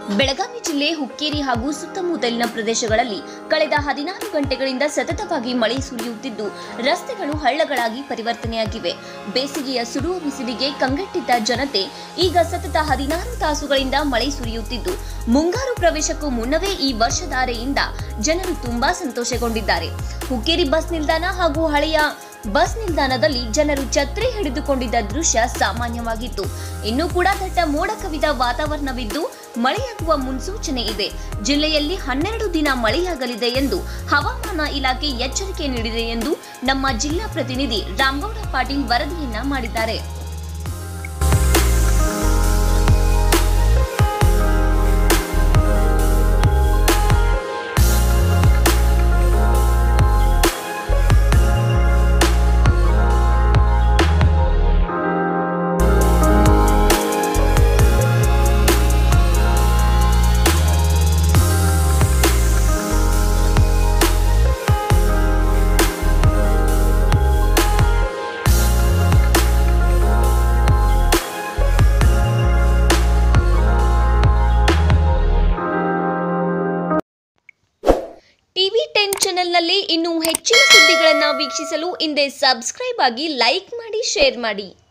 ಬೆಳಗಾವಿ ಜಿಲ್ಲೆ ಹುಕ್ಕೇರಿ ಹಾಗೂ ಸುತ್ತಮುತ್ತಲಿನ ಪ್ರದೇಶಗಳಲ್ಲಿ ಕಳೆದ ಹದಿನಾರು ಗಂಟೆಗಳಿಂದ ಸತತವಾಗಿ ಮಳೆ ಸುರಿಯುತ್ತಿದ್ದು ರಸ್ತೆಗಳು ಹಳ್ಳಗಳಾಗಿ ಪರಿವರ್ತನೆಯಾಗಿವೆ ಬೇಸಿಗೆಯ ಸುಡುವ ಬಿಸಿಲಿಗೆ ಕಂಗೆಟ್ಟಿದ್ದ ಜನತೆ ಈಗ ಸತತ ಹದಿನಾರು ತಾಸುಗಳಿಂದ ಮಳೆ ಸುರಿಯುತ್ತಿದ್ದು ಮುಂಗಾರು ಪ್ರವೇಶಕ್ಕೂ ಮುನ್ನವೇ ಈ ವರ್ಷಧಾರೆಯಿಂದ ಜನರು ತುಂಬಾ ಸಂತೋಷಗೊಂಡಿದ್ದಾರೆ ಹುಕ್ಕೇರಿ ಬಸ್ ನಿಲ್ದಾಣ ಹಾಗೂ ಹಳೆಯ ಬಸ್ ನಿಲ್ದಾಣದಲ್ಲಿ ಜನರು ಛತ್ರಿ ಹಿಡಿದುಕೊಂಡಿದ್ದ ದೃಶ್ಯ ಸಾಮಾನ್ಯವಾಗಿತ್ತು ಇನ್ನೂ ಕೂಡ ದಟ್ಟ ಮೋಡ ಕವಿದ ವಾತಾವರಣವಿದ್ದು ಮಳೆಯಾಗುವ ಮುನ್ಸೂಚನೆ ಇದೆ ಜಿಲ್ಲೆಯಲ್ಲಿ ಹನ್ನೆರಡು ದಿನ ಮಳೆಯಾಗಲಿದೆ ಎಂದು ಹವಾಮಾನ ಇಲಾಖೆ ಎಚ್ಚರಿಕೆ ನೀಡಿದೆ ಎಂದು ನಮ್ಮ ಜಿಲ್ಲಾ ಪ್ರತಿನಿಧಿ ರಾಮಗೌಡ ಪಾಟೀಲ್ ವರದಿಯನ್ನ ಮಾಡಿದ್ದಾರೆ ಟಿವಿ ಟೆನ್ ಚಾನೆಲ್ನಲ್ಲಿ ಇನ್ನೂ ಹೆಚ್ಚಿನ ಸುದ್ದಿಗಳನ್ನು ವೀಕ್ಷಿಸಲು ಹಿಂದೆ ಸಬ್ಸ್ಕ್ರೈಬ್ ಆಗಿ ಲೈಕ್ ಮಾಡಿ ಶೇರ್ ಮಾಡಿ